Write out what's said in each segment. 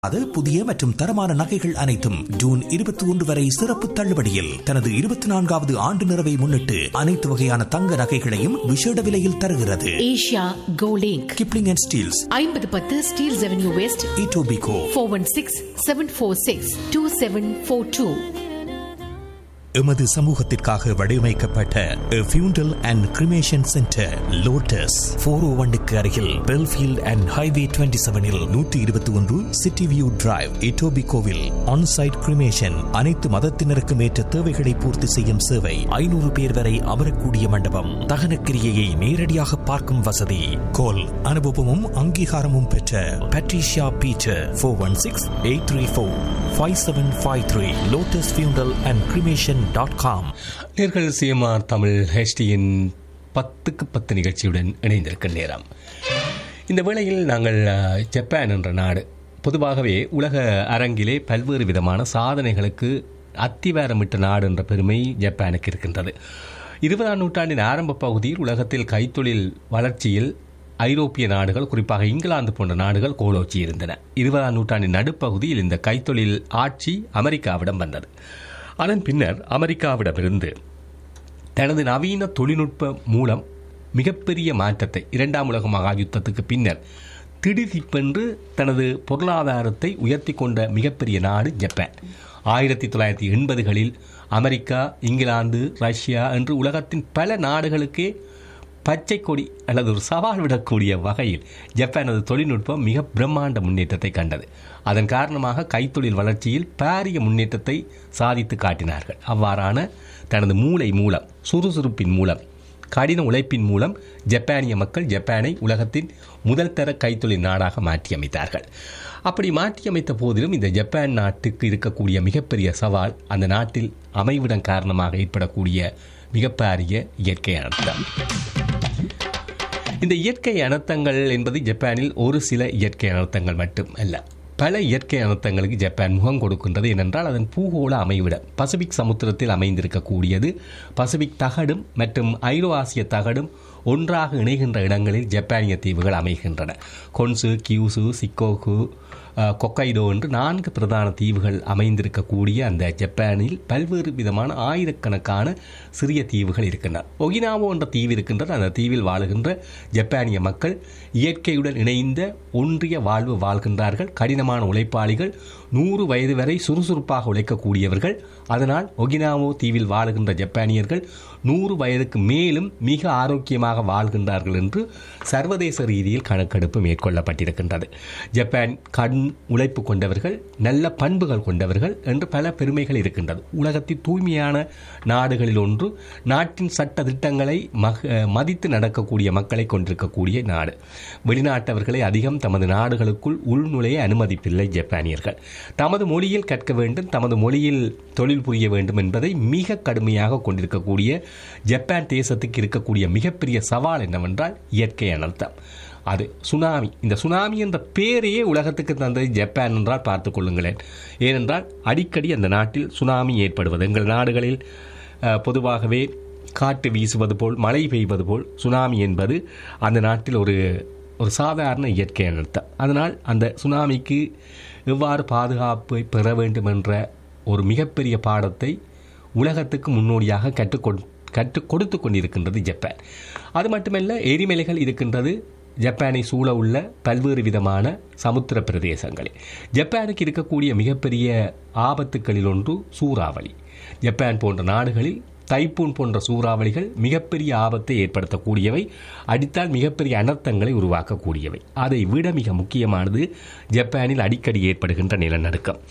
அது புதிய மற்றும் தரமான நகைகள் அனைத்தும் ஜூன் இருபத்தி ஒன்று வரை சிறப்பு தள்ளுபடியில் தனது இருபத்தி நான்காவது ஆண்டு நிறைவை முன்னிட்டு அனைத்து வகையான தங்க நகைகளையும் விசேட விலையில் தருகிறது ஏஷியா கோலிங்க் கிப்ளிங் அண்ட் ஸ்டீல்ஸ் ஐம்பது பத்து Steeles avenue west Etobicoke four one six seven four six two seven four two எமது சமூகத்திற்காக வடிவமைக்கப்பட்ட funeral and cremation centre Lotus four O ஒன்னுக்கு அருகில் பெல்ஃபீல்ட் அண்ட் ஹைவே டுவெண்ட்டி செவனில் நூற்றி இருபத்தி ஒன்று சிட்டி வியூ டிரைவ் இட்டோபிகோவில் ஆன்சைட் கிரிமேஷன் அனைத்து மதத்தினருக்கும் ஏற்ற தேவைகளை பூர்த்தி செய்யும் சேவை ஐநூறு பேர் வரை அமரக்கூடிய மண்டபம் தகனக்கிரியையை நேரடியாக பார்க்கும் வசதி கோல் அனுபவமும் அங்கீகாரமும் பெற்ற Patricia Beecher four one six eight three four five seven five three Lotus funeral and cremation dot com நேர்கள் சிஎம்ஆர் தமிழ் ஹெச்டியின் பத்துக்கு பத்து நிகழ்ச்சியுடன் இணைந்திருக்கும் நேரம் இந்த வேளையில் நாங்கள் அஹ், ஜப்பான் என்ற நாடு பொதுவாகவே உலக அரங்கிலே பல்வேறு விதமான சாதனைகளுக்கு அத்திவாரமிட்ட நாடு என்ற பெருமை ஜப்பானுக்கு இருக்கின்றது இருபதாம் நூற்றாண்டின் ஆரம்ப பகுதியில் உலகத்தில் கைத்தொழில் வளர்ச்சியில் ஐரோப்பிய நாடுகள் குறிப்பாக இங்கிலாந்து போன்ற நாடுகள் கோலோச்சி இருந்தன இருபதாம் நூற்றாண்டின் நடுப்பகுதியில் இந்த கைத்தொழில் ஆட்சி அமெரிக்காவிடம் வந்தது அதன் பின்னர் அமெரிக்காவிடமிருந்து தனது நவீன தொழில்நுட்ப மூலம் மிகப்பெரிய மாற்றத்தை இரண்டாம் உலக மகா யுத்தத்துக்கு பின்னர் திடீரென்று தனது பொருளாதாரத்தை உயர்த்தி கொண்ட மிகப்பெரிய நாடு ஜப்பான் ஆயிரத்தி தொள்ளாயிரத்தி எண்பதுகளில் அமெரிக்கா இங்கிலாந்து ரஷ்யா என்று உலகத்தின் பல நாடுகளுக்கே பச்சை கொடி அல்லது ஒரு சவால் விடக்கூடிய வகையில் ஜப்பானது தொழில்நுட்பம் மிக பிரம்மாண்ட முன்னேற்றத்தை கண்டது அதன் காரணமாக கைத்தொழில் வளர்ச்சியில் பாரிய முன்னேற்றத்தை சாதித்து காட்டினார்கள் அவ்வாறான தனது மூளை மூலம் சுறுசுறுப்பின் மூலம் கடின உழைப்பின் மூலம் ஜப்பானிய மக்கள் ஜப்பானை உலகத்தின் முதல் தர கைத்தொழில் நாடாக மாற்றியமைத்தார்கள் அப்படி மாற்றியமைத்த போதிலும் இந்த ஜப்பான் நாட்டுக்கு இருக்கக்கூடிய மிகப்பெரிய சவால் அந்த நாட்டில் அமைவிடம் காரணமாக ஏற்படக்கூடிய மிகப்பாரிய இயற்கை அனர்த்தம் இந்த இயற்கை அனர்த்தங்கள் என்பது ஜப்பானில் ஒரு சில இயற்கை அனர்த்தங்கள் மட்டும் அல்ல பல இயற்கை அனர்த்தங்களுக்கு ஜப்பான் முகம் கொடுக்கின்றது ஏனென்றால் அதன் பூகோள அமைவிடம் பசிபிக் சமுத்திரத்தில் அமைந்திருக்கக்கூடியது பசிபிக் தகடும் மற்றும் ஐரோ ஆசிய தகடும் ஒன்றாக இணைகின்ற இடங்களில் ஜப்பானிய தீவுகள் அமைகின்றன கொன்சு கியூசு சிக்கோகு அஹ், கொக்கைடோ என்று நான்கு பிரதான தீவுகள் அமைந்திருக்கக்கூடிய அந்த ஜப்பானில் பல்வேறு விதமான ஆயிரக்கணக்கான சிறிய தீவுகள் இருக்கின்றன ஒகினாவோ என்ற தீவு இருக்கின்றது அந்த தீவில் வாழுகின்ற ஜப்பானிய மக்கள் இயற்கையுடன் இணைந்த ஒன்றிய வாழ்வு வாழ்கின்றார்கள் கடினமான உழைப்பாளிகள் நூறு வயது வரை சுறுசுறுப்பாக உழைக்கக்கூடியவர்கள் அதனால் ஒகினாவோ தீவில் வாழுகின்ற ஜப்பானியர்கள் நூறு வயதுக்கு மேலும் மிக ஆரோக்கியமாக வாழ்கின்றார்கள் என்று சர்வதேச ரீதியில் கணக்கெடுப்பு மேற்கொள்ளப்பட்டிருக்கின்றது ஜப்பான் கண் உழைப்பு கொண்டவர்கள் நல்ல பண்புகள் கொண்டவர்கள் என்று பல பெருமைகள் இருக்கின்றது உலகத்தின் தூய்மையான நாடுகளில் ஒன்று நாட்டின் சட்ட திட்டங்களை மக மதித்து நடக்கக்கூடிய மக்களை கொண்டிருக்கக்கூடிய நாடு வெளிநாட்டவர்களை அதிகம் தமது நாடுகளுக்குள் உள்நுழைய அனுமதிப்பில்லை ஜப்பானியர்கள் தமது மொழியில் கற்க வேண்டும் தமது மொழியில் தொழில் புரிய வேண்டும் என்பதை மிக கடுமையாக கொண்டிருக்கக்கூடிய ஜப்பான் தேசத்துக்கு இருக்கக்கூடிய மிகப்பெரிய சவால் என்னவென்றால் இயற்கை அனர்த்தம் அது சுனாமி இந்த சுனாமி என்ற பேரையே உலகத்துக்கு தந்தது ஜப்பான் என்றால் பார்த்துக் கொள்ளுங்களேன் ஏனென்றால் அடிக்கடி அந்த நாட்டில் சுனாமி ஏற்படுவது எங்கள் நாடுகளில் அஹ், பொதுவாகவே காற்று வீசுவது போல் மழை பெய்வது போல் சுனாமி என்பது அந்த நாட்டில் ஒரு ஒரு சாதாரண இயற்கை அனர்த்தம் அதனால் அந்த சுனாமிக்கு எவ்வாறு பாதுகாப்பை பெற வேண்டும் என்ற ஒரு மிகப்பெரிய பாடத்தை உலகத்துக்கு முன்னோடியாக கற்றுக்கொடு கற்றுக் கொடுத்து கொண்டிருக்கின்றது ஜப்பான் அது மட்டுமல்ல எரிமலைகள் இருக்கின்றது ஜப்பானை சூழ உள்ள பல்வேறு விதமான சமுத்திர பிரதேசங்களில் ஜப்பானுக்கு இருக்கக்கூடிய மிகப்பெரிய ஆபத்துக்களில் ஒன்று சூறாவளி ஜப்பான் போன்ற நாடுகளில் தைப்பூன் போன்ற சூறாவளிகள் மிகப்பெரிய ஆபத்தை ஏற்படுத்தக்கூடியவை அடித்தால் மிகப்பெரிய அனர்த்தங்களை உருவாக்கக்கூடியவை அதை விட மிக முக்கியமானது ஜப்பானில் அடிக்கடி ஏற்படுகின்ற நிலநடுக்கம்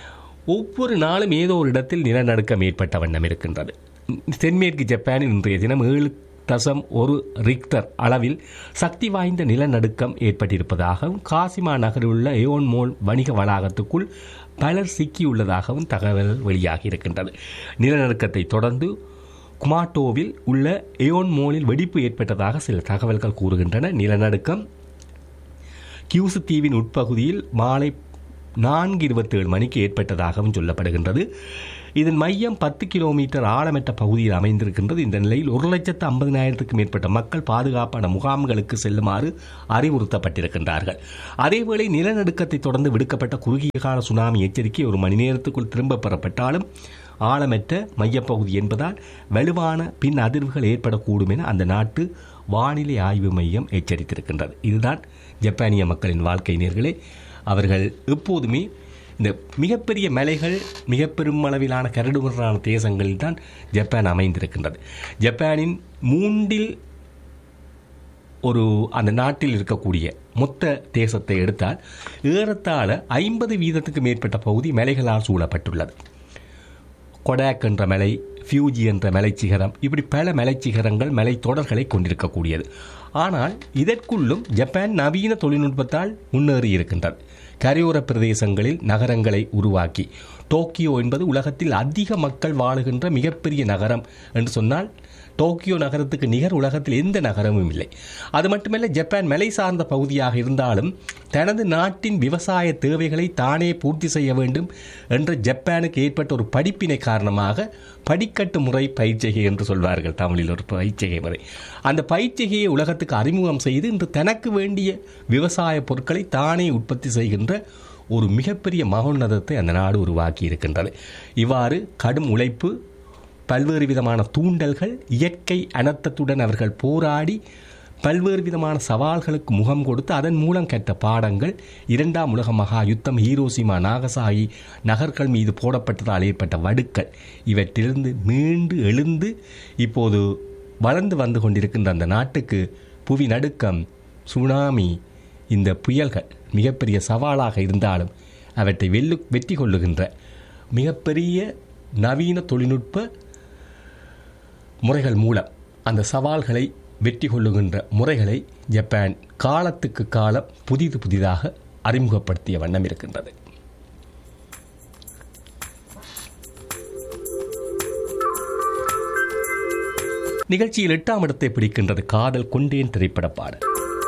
ஒவ்வொரு நாளும் ஏதோ ஒரு இடத்தில் நிலநடுக்கம் ஏற்பட்ட வண்ணம் இருக்கின்றது தென்மேற்கு ஜப்பானில் இன்றைய தினம் ஏழு தசம் ஒரு ரிக்டர் அளவில் சக்தி வாய்ந்த நிலநடுக்கம் ஏற்பட்டிருப்பதாகவும் காசிமா நகரில் உள்ள ஏயோன் மோல் வணிக வளாகத்துக்குள் பலர் சிக்கியுள்ளதாகவும் தகவல் வெளியாகி இருக்கின்றது நிலநடுக்கத்தை தொடர்ந்து குமாட்டோவில் உள்ள ஏயோன் மோலில் வெடிப்பு ஏற்பட்டதாக சில தகவல்கள் கூறுகின்றன நிலநடுக்கம் கியூசு தீவின் உட்பகுதியில் மாலை நான்கு இருபத்தேழு மணிக்கு ஏற்பட்டதாகவும் சொல்லப்படுகின்றது இதன் மையம் பத்து கிலோமீட்டர் ஆழமற்ற பகுதியில் அமைந்திருக்கின்றது இந்த நிலையில் ஒரு லட்சத்து ஐம்பதினாயிரத்துக்கும் மேற்பட்ட மக்கள் பாதுகாப்பான முகாம்களுக்கு செல்லுமாறு அறிவுறுத்தப்பட்டிருக்கின்றார்கள் அதேவேளை நிலநடுக்கத்தை தொடர்ந்து விடுக்கப்பட்ட குறுகிய கால சுனாமி எச்சரிக்கை ஒரு மணி நேரத்துக்குள் திரும்பப் பெறப்பட்டாலும் ஆழமற்ற மையப்பகுதி என்பதால் வலுவான பின் அதிர்வுகள் ஏற்படக்கூடும் என அந்த நாட்டு வானிலை ஆய்வு மையம் எச்சரித்திருக்கின்றது இதுதான் ஜப்பானிய மக்களின் வாழ்க்கை நேர்களே அவர்கள் எப்போதுமே இந்த மிகப்பெரிய மலைகள் மிக பெருமளவிலான கரடுமுரடான தேசங்களில் தான் ஜப்பான் அமைந்திருக்கின்றது ஜப்பானின் மூன்றில் ஒரு அந்த நாட்டில் இருக்கக்கூடிய மொத்த தேசத்தை எடுத்தால் ஏறத்தாழ ஐம்பது வீதத்துக்கு மேற்பட்ட பகுதி மலைகளால் சூழப்பட்டுள்ளது கொடாக் என்ற மலை ஃபியூஜி என்ற மலைச்சிகரம் இப்படி பல மலைச்சிகரங்கள் மலை தொடர்களை கொண்டிருக்கக்கூடியது ஆனால் இதற்குள்ளும் ஜப்பான் நவீன தொழில்நுட்பத்தால் முன்னேறி இருக்கின்றது கரையோர பிரதேசங்களில் நகரங்களை உருவாக்கி டோக்கியோ என்பது உலகத்தில் அதிக மக்கள் வாழுகின்ற மிகப்பெரிய நகரம் என்று சொன்னால் டோக்கியோ நகரத்துக்கு நிகர் உலகத்தில் எந்த நகரமும் இல்லை அது மட்டுமல்ல ஜப்பான் மலை சார்ந்த பகுதியாக இருந்தாலும் தனது நாட்டின் விவசாய தேவைகளை தானே பூர்த்தி செய்ய வேண்டும் என்ற ஜப்பானுக்கு ஏற்பட்ட ஒரு படிப்பினை காரணமாக படிக்கட்டு முறை பயிற்சிகை என்று சொல்வார்கள் தமிழில் ஒரு பயிற்சிகை முறை அந்த பயிற்சிகையை உலகத்துக்கு அறிமுகம் செய்து இன்று தனக்கு வேண்டிய விவசாய பொருட்களை தானே உற்பத்தி செய்கின்ற ஒரு மிகப்பெரிய மகோன்னதத்தை அந்த நாடு உருவாக்கி இருக்கின்றது இவ்வாறு கடும் உழைப்பு பல்வேறு விதமான தூண்டல்கள் இயற்கை அனர்த்தத்துடன் அவர்கள் போராடி பல்வேறு விதமான சவால்களுக்கு முகம் கொடுத்து அதன் மூலம் கற்ற பாடங்கள் இரண்டாம் உலக மகா யுத்தம் ஹீரோசிமா நாகசாகி நகர்கள் மீது போடப்பட்டதால் ஏற்பட்ட வடுக்கள் இவற்றிலிருந்து மீண்டு எழுந்து இப்போது வளர்ந்து வந்து கொண்டிருக்கின்ற அந்த நாட்டுக்கு புவி நடுக்கம் சுனாமி இந்த புயல்கள் மிகப்பெரிய சவாலாக இருந்தாலும் அவற்றை வெல்லு வெற்றி கொள்ளுகின்ற மிகப்பெரிய நவீன தொழில்நுட்ப முறைகள் மூலம் அந்த சவால்களை வெற்றி கொள்ளுகின்ற முறைகளை ஜப்பான் காலத்துக்கு காலம் புதிது புதிதாக அறிமுகப்படுத்திய வண்ணம் இருக்கின்றது நிகழ்ச்சியில் எட்டாம் இடத்தை பிடிக்கின்றது காதல் கொண்டேன் திரைப்பட பாடல்